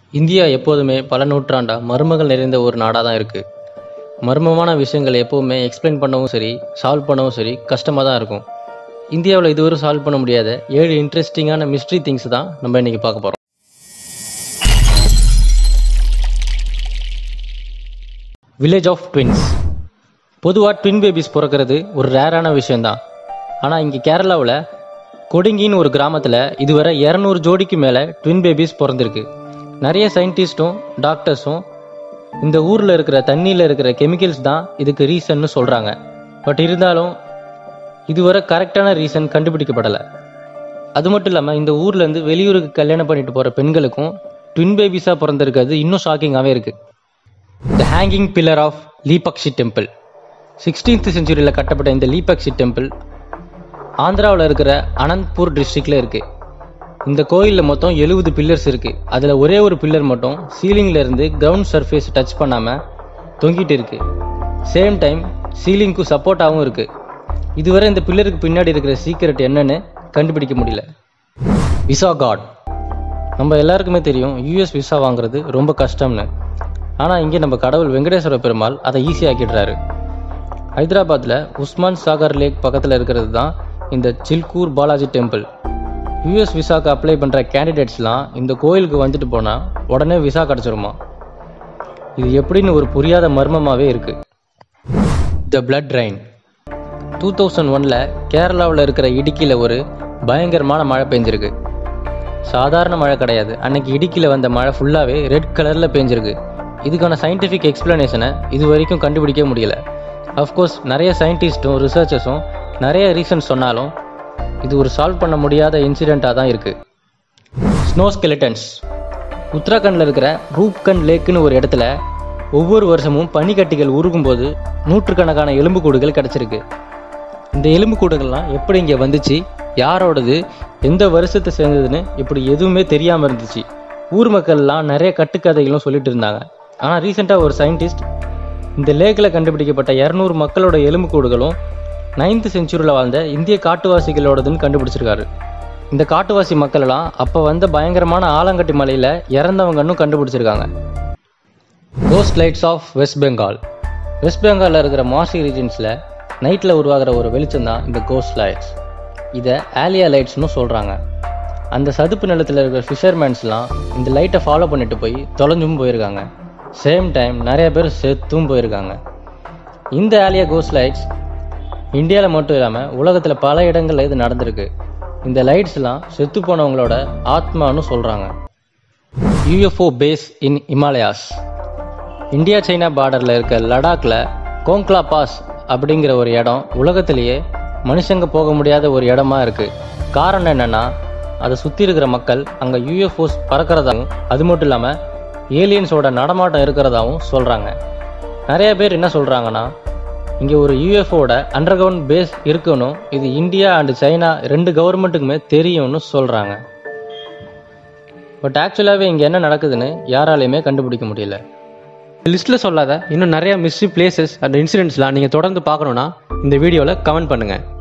India எப்போதுமே பல நூற்றாண்டா மர்மங்கள் நிறைந்த ஒரு நாடாக தான் இருக்குது மர்மமான விஷயங்கள் எப்போவுமே எக்ஸ்பிளைன் பண்ணவும் சரி சால்வ் பண்ணவும் சரி கஷ்டமாக தான் இருக்கும் இந்தியாவில் இதுவரை சால்வ் பண்ண முடியாத ஏழு இன்ட்ரெஸ்டிங்கான மிஸ்ட்ரி திங்ஸ் தான் நம்ம இன்னைக்கு பார்க்க போகிறோம் வில்லேஜ் ஆஃப் ட்வின்ஸ் பொதுவாக ட்வின் பேபிஸ் பிறக்கிறது ஒரு ரேரான விஷயம்தான் ஆனால் இங்கே கேரளாவில் கொடிங்கின்னு ஒரு கிராமத்தில் இதுவரை இரநூறு ஜோடிக்கு மேலே ட்வின் பேபிஸ் பிறந்திருக்கு நிறைய சயின்டிஸ்ட்டும் டாக்டர்ஸும் இந்த ஊரில் இருக்கிற தண்ணியில் இருக்கிற கெமிக்கல்ஸ் தான் இதுக்கு ரீசன்னு சொல்கிறாங்க பட் இருந்தாலும் இதுவரை கரெக்டான ரீசன் கண்டுபிடிக்கப்படலை அது மட்டும் இல்லாமல் இந்த ஊர்லேருந்து வெளியூருக்கு கல்யாணம் பண்ணிட்டு போகிற பெண்களுக்கும் ட்வின் பேபிஸாக பிறந்திருக்கிறது இன்னும் ஷாக்கிங்காகவே இருக்குது the hanging pillar of Lepakshi temple sixteenth செஞ்சுரியில் கட்டப்பட்ட இந்த லீபக்ஷி டெம்பிள் ஆந்திராவில் இருக்கிற அனந்த்பூர் டிஸ்ட்ரிக்டில் இருக்குது இந்த கோயிலில் மொத்தம் எழுபது பில்லர்ஸ் இருக்குது அதில் ஒரே ஒரு பில்லர் மட்டும் சீலிங்கில் இருந்து கிரவுண்ட் சர்ஃபேஸ் டச் பண்ணாமல் தொங்கிட்டு இருக்கு சேம் டைம் சீலிங்க்கு சப்போர்ட்டாகவும் இருக்குது இதுவரை இந்த பில்லருக்கு பின்னாடி இருக்கிற சீக்ரெட் என்னன்னு கண்டுபிடிக்க முடியல விசா காட் நம்ம எல்லாருக்குமே தெரியும் யூஎஸ் விசா வாங்குறது ரொம்ப கஷ்டம்னு ஆனால் இங்கே நம்ம கடவுள் வெங்கடேஸ்வர பெருமாள் அதை ஈஸியாக்கிடுறாரு ஹைதராபாத்தில் உஸ்மான் சாகர் லேக் பக்கத்தில் இருக்கிறது தான் இந்த சில்கூர் பாலாஜி டெம்பிள் யூஎஸ் விசாக்கு அப்ளை பண்ணுற கேண்டிடேட்ஸ்லாம் இந்த கோயிலுக்கு வந்துட்டு போனால் உடனே விசா கிடச்சிருமா இது எப்படின்னு ஒரு புரியாத மர்மமாகவே இருக்குது the blood rain two thousand ஒனில் கேரளாவில் இருக்கிற இடுக்கியில் ஒரு பயங்கரமான மழை பெஞ்சிருக்கு சாதாரண மழை கிடையாது அன்னைக்கு இடுக்கியில் வந்த மழை ஃபுல்லாகவே ரெட் கலரில் பெஞ்சிருக்கு இதுக்கான சயின்டிஃபிக் எக்ஸ்பிளனேஷனை இது வரைக்கும் கண்டுபிடிக்க முடியல அஃப்கோர்ஸ் நிறைய சயின்டிஸ்ட்டும் ரிசர்ச்சர்ஸும் நிறைய ரீசன் சொன்னாலும் இது ஒரு சால்வ் பண்ண முடியாத இன்சிடெண்ட்டாக தான் இருக்குது ஸ்னோ ஸ்கெலிட்டன்ஸ் உத்தராகண்டில் இருக்கிற ரூப்கண்ட் லேக்குன்னு ஒரு இடத்துல ஒவ்வொரு வருஷமும் பனிக்கட்டிகள் உருகும்போது நூற்றுக்கணக்கான எலும்புக்கூடுகள் கிடச்சிருக்கு இந்த எலும்புக்கூடுகள்லாம் எப்படி இங்கே வந்துச்சு யாரோடது எந்த வருஷத்தை சேர்ந்ததுன்னு இப்படி எதுவுமே தெரியாமல் இருந்துச்சு ஊர் மக்கள்லாம் நிறைய கட்டுக்கதைகளும் சொல்லிட்டு இருந்தாங்க ஆனால் ரீசெண்டாக ஒரு சயின்டிஸ்ட் இந்த லேக்கில் கண்டுபிடிக்கப்பட்ட இரநூறு மக்களோட எலும்புக்கூடுகளும் நைன்த் செஞ்சுரியில் வாழ்ந்த இந்திய காட்டுவாசிகளோடதுன்னு கண்டுபிடிச்சிருக்காரு இந்த காட்டுவாசி மக்களெல்லாம் அப்போ வந்த பயங்கரமான ஆலங்கட்டி மலையில் இறந்தவங்கன்னு கண்டுபிடிச்சிருக்காங்க ghost lights of West Bengal West பெங்காலில் இருக்கிற மாசி ரீஜன்ஸில் நைட்டில் உருவாகிற ஒரு வெளிச்சம் தான் இந்த கோஸ்ட் லைட்ஸ் இதை ஆலியா லைட்ஸ்னு சொல்கிறாங்க அந்த சதுப்பு நிலத்தில் இருக்கிற ஃபிஷர்மேன்ஸ்லாம் இந்த லைட்டை ஃபாலோ பண்ணிட்டு போய் தொலைஞ்சும் போயிருக்காங்க சேம் டைம் நிறைய பேர் செத்தும் போயிருக்காங்க இந்த ஆலியா கோஸ்ட் லைட்ஸ் இந்தியாவில் மட்டும் இல்லாமல் உலகத்தில் பல இடங்களில் இது நடந்திருக்கு இந்த லைட்ஸ்லாம் செத்து போனவங்களோட ஆத்மான்னு சொல்கிறாங்க UFO base in Himalayas India China பார்டரில் இருக்க லடாக்ல கோங்க்லா பாஸ் அப்படிங்கிற ஒரு இடம் உலகத்திலேயே மனுஷங்க போக முடியாத ஒரு இடமா இருக்கு காரணம் என்னன்னா அதை சுற்றி இருக்கிற மக்கள் அங்கே யூஎஃப்ஓஸ் பறக்கிறதாகவும் அது மட்டும் இல்லாமல் ஏலியன்ஸோட நடமாட்டம் இருக்கிறதாவும் சொல்கிறாங்க நிறைய பேர் என்ன சொல்கிறாங்கன்னா இங்கே ஒரு யூஎஃப்ஓட அண்டர் கிரவுண்ட் பேஸ் இருக்கணும் இது இந்தியா அண்ட் சைனா ரெண்டு கவர்மெண்ட்டுக்குமே தெரியும்னு சொல்கிறாங்க பட் ஆக்சுவலாகவே இங்கே என்ன நடக்குதுன்னு யாராலையுமே கண்டுபிடிக்க முடியல லிஸ்ட்டில் சொல்லாத இன்னும் நிறைய மிஸ்ட்ரி பிளேசஸ் அண்ட் இன்சிடென்ட்ஸ்லாம் நீங்கள் தொடர்ந்து பார்க்கணுன்னா இந்த வீடியோவில் கமெண்ட் பண்ணுங்கள்